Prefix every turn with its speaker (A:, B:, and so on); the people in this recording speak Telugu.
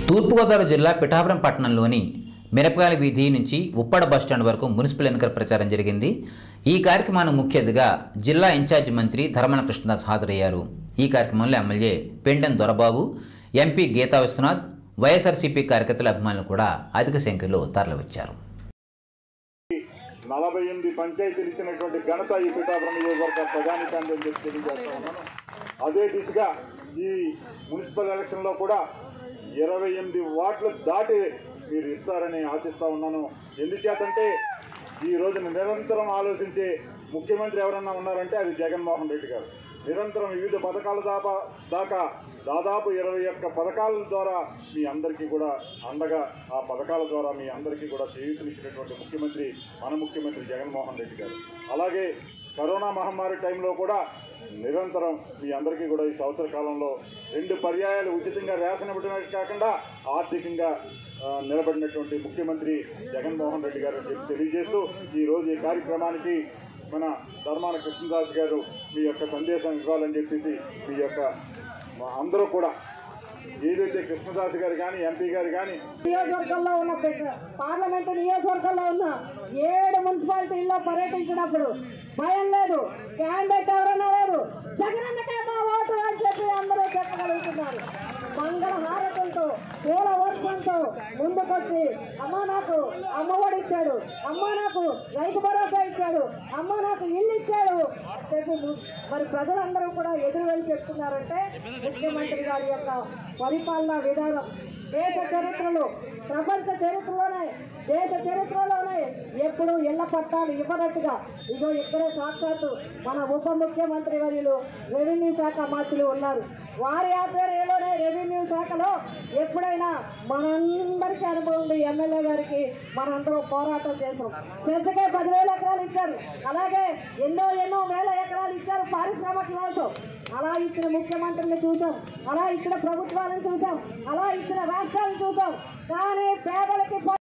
A: తూర్పుగోదావరి జిల్లా పిఠాపురం పట్టణంలోని మిరపకాయల వీధి నుంచి ఉప్పాడ బస్టాండ్ వరకు మున్సిపల్ ఎన్నికల ప్రచారం జరిగింది ఈ కార్యక్రమానికి ముఖ్య అతిథిగా జిల్లా ఇన్ఛార్జి మంత్రి ధర్మన కృష్ణదాస్ హాజరయ్యారు ఈ కార్యక్రమంలో MLA Pendem Dorababu MP Geetha Vishwanath YSRCP కార్యకర్తల అభిమానులు కూడా అధిక సంఖ్యలో తరలివచ్చారు
B: నలభై ఎనిమిది పంచాయతీలు ఇచ్చినటువంటి ఘనత ఈ పిఠాపురం నియోజకవర్గ ప్రజానికాన్ని అని చెప్పి తెలియజేస్తా ఉన్నాను అదే దిశగా ఈ మున్సిపల్ ఎలక్షన్లో కూడా ఇరవై ఎనిమిది వాట్లు దాటి మీరు ఇస్తారని ఆశిస్తా ఉన్నాను ఎందుచేతంటే ఈ రోజున నిరంతరం ఆలోచించే ముఖ్యమంత్రి ఎవరన్నా ఉన్నారంటే అది జగన్మోహన్ రెడ్డి గారు నిరంతరం వివిధ పథకాల దాకా దాకా దాదాపు ఇరవై ఒక్క పథకాల ద్వారా మీ అందరికీ కూడా అండగా ఆ పథకాల ద్వారా మీ అందరికీ కూడా చేయూతనిచ్చినటువంటి ముఖ్యమంత్రి మన ముఖ్యమంత్రి జగన్మోహన్ రెడ్డి గారు అలాగే కరోనా మహమ్మారి టైంలో కూడా నిరంతరం మీ అందరికీ కూడా ఈ సంవత్సర కాలంలో రెండు పర్యాయాలు ఉచితంగా రేషన్ ఇవ్వడమే కాకుండా ఆర్థికంగా ఆ, నిలబడినటువంటి ముఖ్యమంత్రి జగన్మోహన్ రెడ్డి గారు అని చెప్పి తెలియజేస్తూ ఈ రోజు ఈ కార్యక్రమానికి మన ధర్మాన కృష్ణదాస్ గారు మీ యొక్క సందేశం ఇవ్వాలని చెప్పేసి మీ యొక్క మా అందరూ కూడా ఏదైతే కృష్ణదాస్ గారు కానీ ఎంపీ గారు కానీ
C: నియోజకవర్గంలో ఉన్న పెద్ద- పార్లమెంటు నియోజకవర్గంలో ఉన్న ఏడు మున్సిపాలిటీల్లో పర్యటించినప్పుడు భయం లేదు క్యాండిడేట్ ఎవరైనా లేరు జగనన్నకే మా ఓటు అని చెప్పి అందరూ చెప్పగలుగుతున్నారు మంగళ హారతులతో పూల వర్షంతో ముందుకొచ్చి అమ్మ నాకు అమ్మఒడి ఇచ్చాడు అమ్మ నాకు రైతు భరోసా ఇచ్చాడు అమ్మ నాకు ఇల్లు ఇచ్చాడు చెప్పి ము- మరి ప్రజలందరూ కూడా ఎదురు వెళ్ళి చెప్తున్నారంటే ముఖ్యమంత్రి గారి యొక్క పరిపాలనా విధానం దేశ చరిత్రలో ప్రపంచ చరిత్రలోనే దేశ చరిత్రలోనే ఎప్పుడు ఇళ్ల పట్టాలు ఇవ్వనట్టుగా ఇదో ఇక్కడే సాక్షాత్తు మన ఉప ముఖ్యమంత్రి వర్యులు రెవెన్యూ శాఖ మార్చులు ఉన్నారు వారి ఆధ్వర్యంలోనే రెవెన్యూ శాఖలో ఎప్పుడైనా మనందరికీ అనుభవం ఉంది ఎమ్మెల్యే గారికి మనందరం పోరాటం చేసాం శ్రద్ధకే పదివేల ఎకరాలు ఇచ్చారు అలాగే ఎన్నో ఎన్నో వేల ఎకరాలు ఇచ్చారు పారిశ్రామిక కోసం అలా ఇచ్చిన ముఖ్యమంత్రిని చూసాం అలా ఇచ్చిన ప్రభుత్వాలను చూసాం అలా ఇచ్చిన రాష్ట్రాలను చూసాం కానీ పేదలకి